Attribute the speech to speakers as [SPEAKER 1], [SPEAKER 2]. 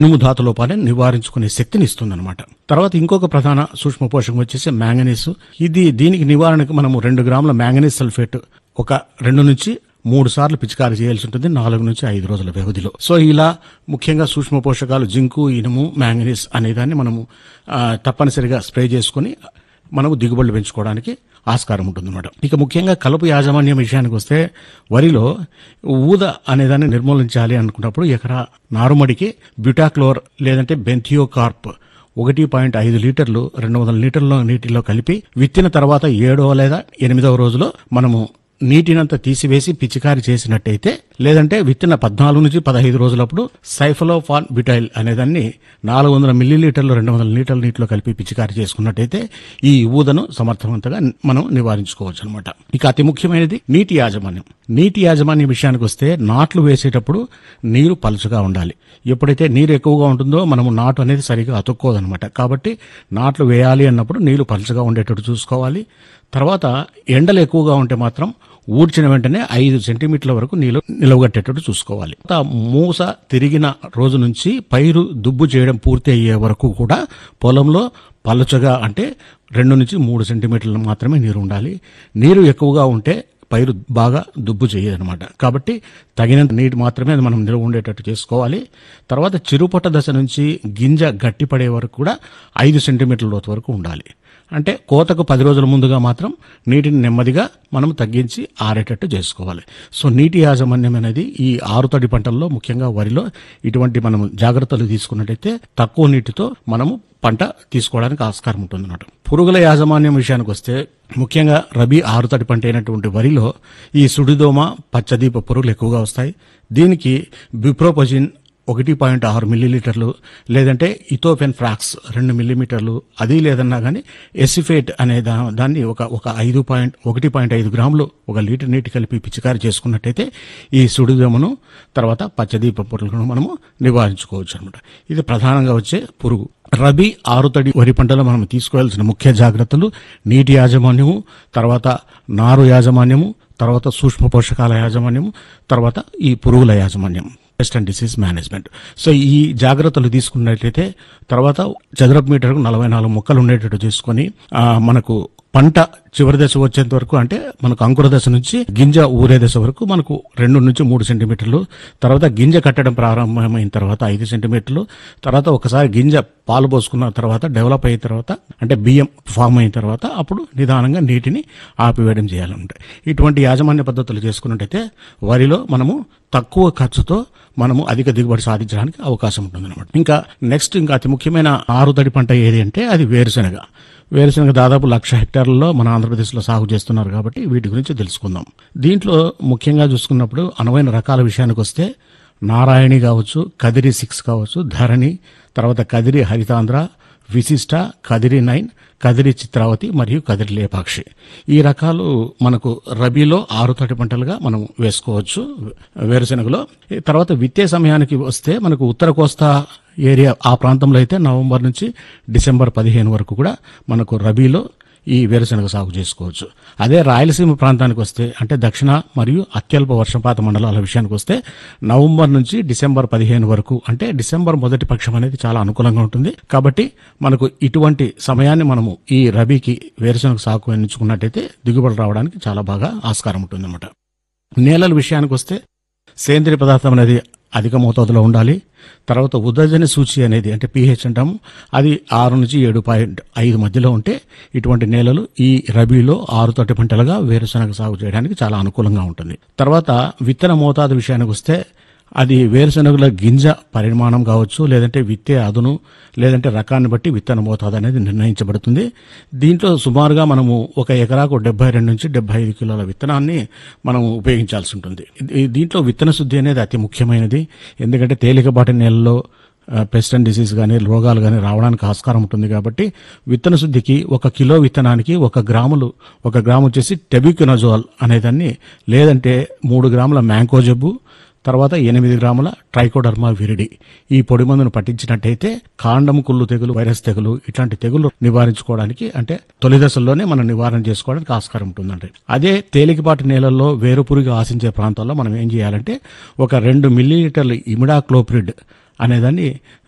[SPEAKER 1] ఇనుము ధాతు లోపాన్ని నివారించుకునే శక్తిని ఇస్తుందన్నమాట తర్వాత ఇంకొక ప్రధాన సూక్ష్మ పోషకం వచ్చేసి మ్యాంగనీస్ ఇది దీనికి నివారణకు మనము రెండు గ్రాముల మ్యాంగనీస్ సల్ఫేట్ ఒక రెండు నుంచి మూడు సార్లు పిచికారి చేయాల్సి ఉంటుంది నాలుగు నుంచి ఐదు రోజుల వ్యవధిలో సో ఇలా ముఖ్యంగా సూక్ష్మ పోషకాలు జింకు ఇనుము మ్యాంగనీస్ అనేదాన్ని మనము ఆ, తప్పనిసరిగా స్ప్రే చేసుకుని మనము దిగుబడులు పెంచుకోవడానికి ఆస్కారం ఉంటుందన్నమాట ఇక ముఖ్యంగా కలుపు యాజమాన్యం విషయానికి వస్తే వరిలో ఊద అనేదాన్ని నిర్మూలించాలి అనుకున్నప్పుడు ఎకరా నారుమడికి బ్యూటాక్లోర్ లేదంటే బెంథియోకార్ప్ ఒకటి పాయింట్ ఐదు లీటర్లు రెండు వందల లీటర్ల నీటిలో కలిపి విత్తిన తర్వాత ఏడవ లేదా ఎనిమిదవ రోజులో మనము నీటినంతా తీసివేసి పిచికారి చేసినట్టయితే లేదంటే విత్తిన పద్నాలుగు నుంచి పదహైదు రోజులప్పుడు సైఫలోఫాన్ బిటైల్ అనేదాన్ని నాలుగు వందల మిల్లీలీటర్లు రెండు వందల లీటర్ల నీటిలో కలిపి పిచికారి చేసుకున్నట్టయితే ఈ ఊదను సమర్థవంతంగా మనం నివారించుకోవచ్చు అనమాట ఇక అతి ముఖ్యమైనది నీటి యాజమాన్యం నీటి యాజమాన్యం విషయానికి వస్తే నాట్లు వేసేటప్పుడు నీరు పలుచగా ఉండాలి ఎప్పుడైతే నీరు ఎక్కువగా ఉంటుందో మనము నాటు అనేది సరిగా అతుక్కోదనమాట కాబట్టి నాట్లు వేయాలి అన్నప్పుడు నీళ్లు పలుచగా ఉండేటట్టు చూసుకోవాలి తర్వాత ఎండలు ఎక్కువగా ఉంటే మాత్రం ఊడ్చిన వెంటనే ఐదు సెంటీమీటర్ల వరకు నీళ్ళు నిలవగట్టేటట్టు చూసుకోవాలి తర్వాత మూస తిరిగిన రోజు నుంచి పైరు దుబ్బు చేయడం పూర్తి అయ్యే వరకు కూడా పొలంలో పలుచగా అంటే రెండు నుంచి మూడు సెంటీమీటర్లు మాత్రమే నీరు ఉండాలి నీరు ఎక్కువగా ఉంటే పైరు బాగా దుబ్బు చేయదనమాట కాబట్టి తగినంత నీటి మాత్రమే అది మనం నిల్వ ఉండేటట్టు చేసుకోవాలి తర్వాత చిరుపట్ట దశ నుంచి గింజ గట్టిపడే వరకు కూడా ఐదు సెంటీమీటర్ల లోతు వరకు ఉండాలి అంటే కోతకు పది రోజుల ముందుగా మాత్రం నీటిని నెమ్మదిగా మనం తగ్గించి ఆరేటట్టు చేసుకోవాలి సో నీటి యాజమాన్యం అనేది ఈ ఆరుతడి పంటల్లో ముఖ్యంగా వరిలో ఇటువంటి మనం జాగ్రత్తలు తీసుకున్నట్టయితే తక్కువ నీటితో మనము పంట తీసుకోవడానికి ఆస్కారం ఉంటుంది అన్నమాట పురుగుల యాజమాన్యం విషయానికి వస్తే ముఖ్యంగా రబీ ఆరుతడి పంట అయినటువంటి వరిలో ఈ సుడిదోమ పచ్చదీప పురుగులు ఎక్కువగా వస్తాయి దీనికి బిప్రోపజిన్ ఒకటి పాయింట్ ఆరు మిల్లీలీటర్లు లేదంటే ఇథోఫెన్ ఫ్రాక్స్ రెండు మిల్లీమీటర్లు అది లేదన్నా కానీ ఎసిఫేట్ అనే దా దాన్ని ఒక ఒక ఐదు పాయింట్ ఒకటి పాయింట్ ఐదు గ్రాములు ఒక లీటర్ నీటి కలిపి పిచికారి చేసుకున్నట్టయితే ఈ సుడిదోమను తర్వాత పచ్చదీప పురుగులను మనము నివారించుకోవచ్చు అనమాట ఇది ప్రధానంగా వచ్చే పురుగు రబీ ఆరుతడి వరి పంటలో మనం తీసుకోవాల్సిన ముఖ్య జాగ్రత్తలు నీటి యాజమాన్యము తర్వాత నారు యాజమాన్యము తర్వాత సూక్ష్మ పోషకాల యాజమాన్యము తర్వాత ఈ పురుగుల యాజమాన్యం pest and disease management so ఈ జాగ్రత్తలు తీసుకున్నట్లయితే తర్వాత చదరపు మీటర్కు నలభై నాలుగు మొక్కలు ఉండేటట్టు చేసుకొని ఆ, మనకు పంట చివరి దశ వచ్చేంత వరకు అంటే మనకు అంకుర దశ నుంచి గింజ ఊరే దశ వరకు మనకు రెండు నుంచి మూడు సెంటీమీటర్లు తర్వాత గింజ కట్టడం ప్రారంభమైన తర్వాత ఐదు సెంటీమీటర్లు తర్వాత ఒకసారి గింజ పాలు పోసుకున్న తర్వాత డెవలప్ అయిన తర్వాత అంటే బియ్యం ఫామ్ అయిన తర్వాత అప్పుడు నిదానంగా నీటిని ఆపివేయడం చేయాలంటే ఇటువంటి యాజమాన్య పద్ధతులు చేసుకున్నట్టయితే వరిలో మనము తక్కువ ఖర్చుతో మనము అధిక దిగుబడి సాధించడానికి అవకాశం ఉంటుంది ఇంకా నెక్స్ట్ ఇంకా అతి ముఖ్యమైన ఆరుతడి పంట ఏది అంటే అది వేరుశెనగ వేరుశనగ దాదాపు లక్ష హెక్టార్లలో మన ఆంధ్రప్రదేశ్లో సాగు చేస్తున్నారు కాబట్టి వీటి గురించి తెలుసుకుందాం దీంట్లో ముఖ్యంగా చూసుకున్నప్పుడు అనువైన రకాల విషయానికి వస్తే నారాయణి కావచ్చు కదిరి సిక్స్ కావచ్చు ధరణి తర్వాత కదిరి హరితాంధ్ర విశిష్ట కదిరి నైన్ కదిరి చిత్రావతి మరియు కదిరి లేపాక్షి ఈ రకాలు మనకు రబీలో ఆరు తటి పంటలుగా మనం వేసుకోవచ్చు వేరుశెనగలో ఈ తర్వాత విత్తే సమయానికి వస్తే మనకు ఉత్తర కోస్తా ఏరియా ఆ ప్రాంతంలో అయితే నవంబర్ నుంచి డిసెంబర్ పదిహేను వరకు కూడా మనకు రబీలో ఈ వేరుశనగ సాగు చేసుకోవచ్చు అదే రాయలసీమ ప్రాంతానికి వస్తే అంటే దక్షిణ మరియు అత్యల్ప వర్షపాత మండలాల విషయానికి వస్తే నవంబర్ నుంచి డిసెంబర్ పదిహేను వరకు అంటే డిసెంబర్ మొదటి పక్షం అనేది చాలా అనుకూలంగా ఉంటుంది కాబట్టి మనకు ఇటువంటి సమయాన్ని మనము ఈ రబీకి వేరుశనగ సాగు ఎంచుకున్నట్టయితే దిగుబడి రావడానికి చాలా బాగా ఆస్కారం ఉంటుంది నేలల విషయానికి వస్తే సేంద్రియ పదార్థం అనేది అధిక మోతాదులో ఉండాలి తర్వాత ఉదజన సూచి అనేది అంటే పిహెచ్ అంటాము అది ఆరు నుంచి ఏడు పాయింట్ ఐదు మధ్యలో ఉంటే ఇటువంటి నేలలు ఈ రబీలో ఆరు తొట్టి పంటలుగా వేరుశనగ సాగు చేయడానికి చాలా అనుకూలంగా ఉంటుంది తర్వాత విత్తన మోతాదు విషయానికి వస్తే అది వేరుశనగల గింజ పరిమాణం కావచ్చు లేదంటే విత్తే అదును లేదంటే రకాన్ని బట్టి విత్తన మోతాదు అనేది నిర్ణయించబడుతుంది దీంట్లో సుమారుగా మనము ఒక ఎకరాకు డెబ్బై రెండు నుంచి డెబ్బై ఐదు కిలోల విత్తనాన్ని మనం ఉపయోగించాల్సి ఉంటుంది ఇది- దీంట్లో విత్తన శుద్ధి అనేది అతి ముఖ్యమైనది ఎందుకంటే తేలికపాటి నేలలో పెస్ట్ అండ్ డిసీజ్ కానీ రోగాలు కానీ రావడానికి ఆస్కారం ఉంటుంది కాబట్టి విత్తన శుద్ధికి ఒక కిలో విత్తనానికి ఒక గ్రాములు ఒక గ్రాము వచ్చేసి టెబిక్యునజోల్ అనేదాన్ని లేదంటే మూడు గ్రాముల మ్యాంకో జబ్బు తర్వాత ఎనిమిది గ్రాముల ట్రైకోడర్మా విరిడి ఈ పొడి మందును పట్టించినట్టయితే కాండం కుళ్ళు తెగులు వైరస్ తెగులు ఇట్లాంటి తెగులు నివారించుకోవడానికి అంటే తొలి దశల్లోనే మనం నివారణ చేసుకోవడానికి ఆస్కారం ఉంటుందండి అదే తేలికపాటి నేలల్లో వేరుపురుగు ఆశించే ప్రాంతాల్లో మనం ఏం చేయాలంటే ఒక రెండు మిల్లీలీటర్ల ఇమిడాక్లోప్రిడ్ అనేదాన్ని